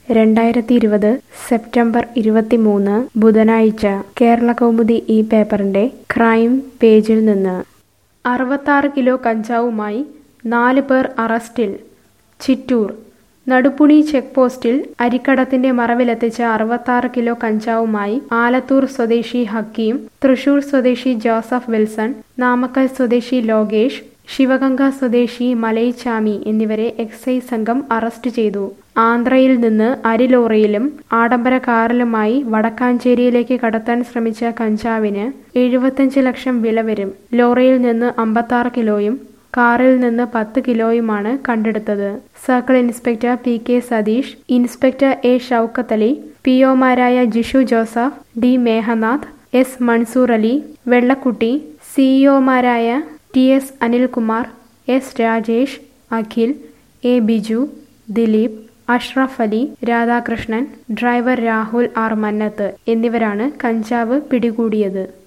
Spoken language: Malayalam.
രണ്ടായിരത്തി ഇരുപത് സെപ്റ്റംബർ ഇരുപത്തിമൂന്ന് ബുധനാഴ്ച കേരള കൗമുദി ഈ പേപ്പറിന്റെ ക്രൈം പേജിൽ നിന്ന് അറുപത്താറ് കിലോ കഞ്ചാവുമായി നാല് പേർ അറസ്റ്റിൽ ചിറ്റൂർ നടുപ്പുണി ചെക്ക് പോസ്റ്റിൽ അരിക്കടത്തിന്റെ മറവിലെത്തിച്ച അറുപത്താറ് കിലോ കഞ്ചാവുമായി ആലത്തൂർ സ്വദേശി ഹക്കീം തൃശൂർ സ്വദേശി ജോസഫ് വിൽസൺ നാമക്കൽ സ്വദേശി ലോകേഷ് ശിവഗംഗ സ്വദേശി മലൈച്ചാമി എന്നിവരെ എക്സൈസ് സംഘം അറസ്റ്റ് ചെയ്തു ആന്ധ്രയിൽ നിന്ന് അരിലോറിയിലും ആഡംബര കാറിലുമായി വടക്കാഞ്ചേരിയിലേക്ക് കടത്താൻ ശ്രമിച്ച കഞ്ചാവിന് എഴുപത്തഞ്ച് ലക്ഷം വില വരും ലോറിയിൽ നിന്ന് അമ്പത്താറ് കിലോയും കാറിൽ നിന്ന് പത്ത് കിലോയുമാണ് കണ്ടെടുത്തത് circle inspector P K Satheesh inspector A Shoukath Ali P ഒമാരായ Jishu Joseph D Meghanath S Mansoor Ali Vellakkutty സിഇഒമാരായ T S Anilkumar S Rajesh Akhil A Biju Dileep Ashraf Ali Radhakrishnan driver Rahul R Mannath എന്നിവരാണ് കഞ്ചാവ് പിടികൂടിയത്